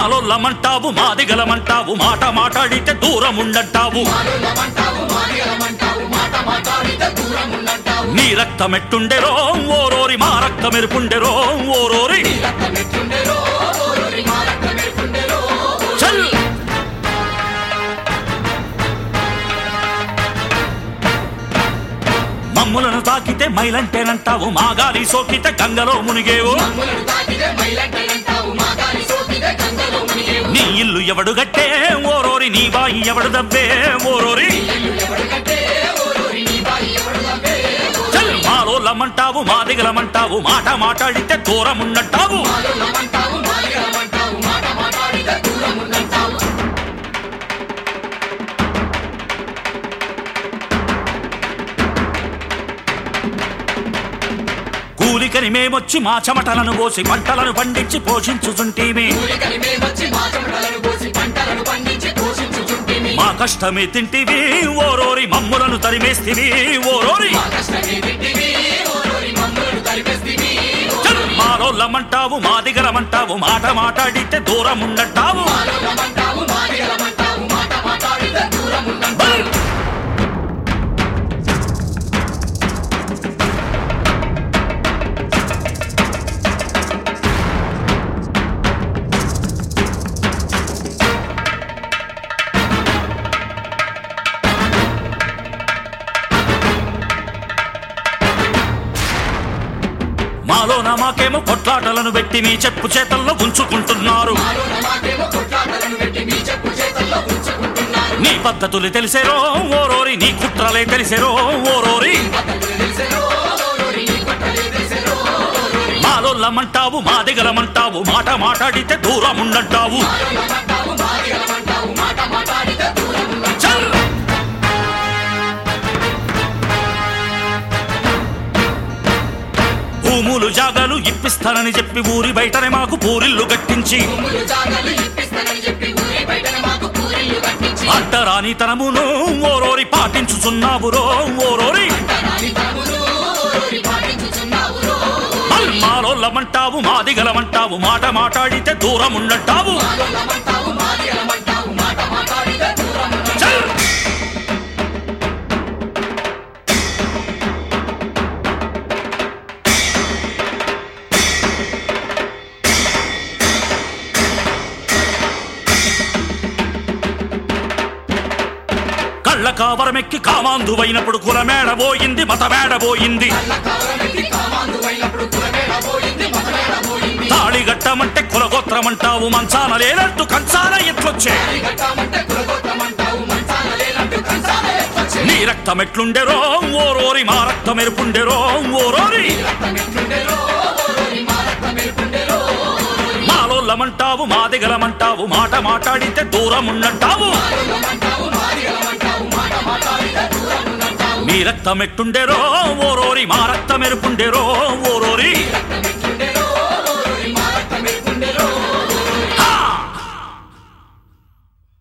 మాలొల్లమంటావు మాదిగలమంటావు మాట మాట్లాడితే దూరం ఉండంటావు నీ రక్తం ఎట్టుండెరో ఓరోరి మా రక్తం ఎరుపుండెరో ఓరోరి చల్ మమ్ములను తాకితే మైలంటేనంటావు మాగాలి సోకితే గంగలో మునిగేవు నీ ఇల్లు ఎవడు గట్టే ఓరోరి నీ బాయి ఎవడు దవ్వే ఓరోరి చల్ మాలోలమంటావు మాదిగలమంటావు మాట మాట్లాడితే దూరం ఉన్నట్టావు కూలికని మేమొచ్చి మా చెమటలను పోసి పంటలను పండించి పోషించుచుంటీమి మా కష్టమే తింటివి ఓరోరి మమ్ములను తరిమేస్తివి ఓరోరి చల్ మాలోలమంటావు మాదిగలమంటావు మాట మాట్లాడితే దూరం ఉన్నట్టావు బల్! మాలోన మాకేమో కొట్లాటలను పెట్టి మీ చెప్పు చేతల్లో ఉంచుకుంటున్నారు నీ పద్ధతులు తెలిసేరో ఓరోరి నీ కుట్రలే తెలిసేరో ఓరోరి మాలోల్లమంటావు మా దిగలమంటావు మాట మాట్లాడితే దూరం ఉండంటావు చల్ భూములు జాగాలు ఇప్పిస్తానని చెప్పి ఊరి బయటనే మాకు పూరిల్లు కట్టించి అడ్డరాని తనమును ఓరోరి పాటించుచున్నావు రో ఓరోరి మల్ మాలోల్లమంటావు మాదిగలమంటావు మాట మాట్లాడితే దూరం ఉండంటావు చల్ కళ్ళ కావరమెక్కి కామాంధువైనప్పుడు కులమేడబోయింది మతమేడబోయింది తాళి గట్టమంటే కులగోత్రమంటావు మంచాన లేనట్టు కంచాన ఎట్లొచ్చే నీ రక్తం ఎట్లుండెరో ఓరోరి మా రక్తం ఎరుపుండెరో ఓరోరి మాలోల్లమంటావు మాదిగలమంటావు మాట మాట్లాడితే దూరం ఉన్నట్టావు మీ రక్తం ఎట్టుండెరో ఓరోరి మా రక్తం ఎరుపుండెరో ఓరోరి